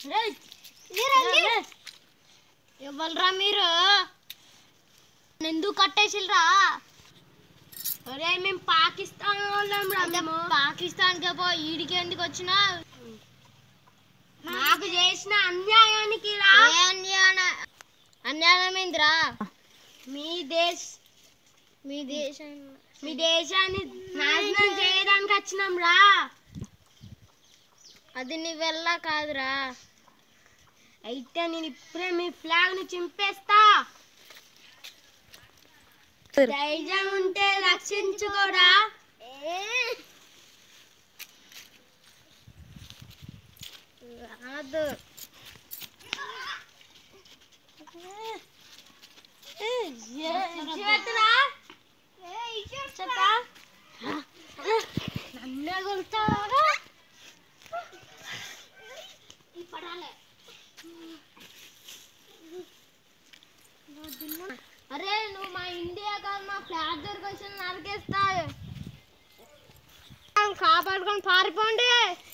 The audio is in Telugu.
ఎవరురా మీరు ఎందుకు కట్టేసిల్రా అరే మేము పాకిస్తాన్ వాళ్ళం రా మేము పాకిస్తాన్ కి పో ఈడికి ఎందుకు వచ్చినా మాకు చేసిన అన్యాయానికి రా ఏ అన్యాయ అన్యాయం ఏందిరా మీ దేశ్ మీ దేశం మీ దేశాన్ని నాశనం చేయడానికి వచ్చినాం రా అది నీ వల్ల కాదురా అయితే నేను ఇప్పుడే మీ ఫ్లాగ్ ని చింపేస్తా ధైర్యం ఉంటే రక్షించుకోరా అనద్దు చేతురా చెత్త నన్నే కొడతావా అరే నువ్వు మా ఇండియా కాదు మా ఫ్లాట్ దొరికి వచ్చి నరికేస్తా కాపాడుకొని పారిపోండి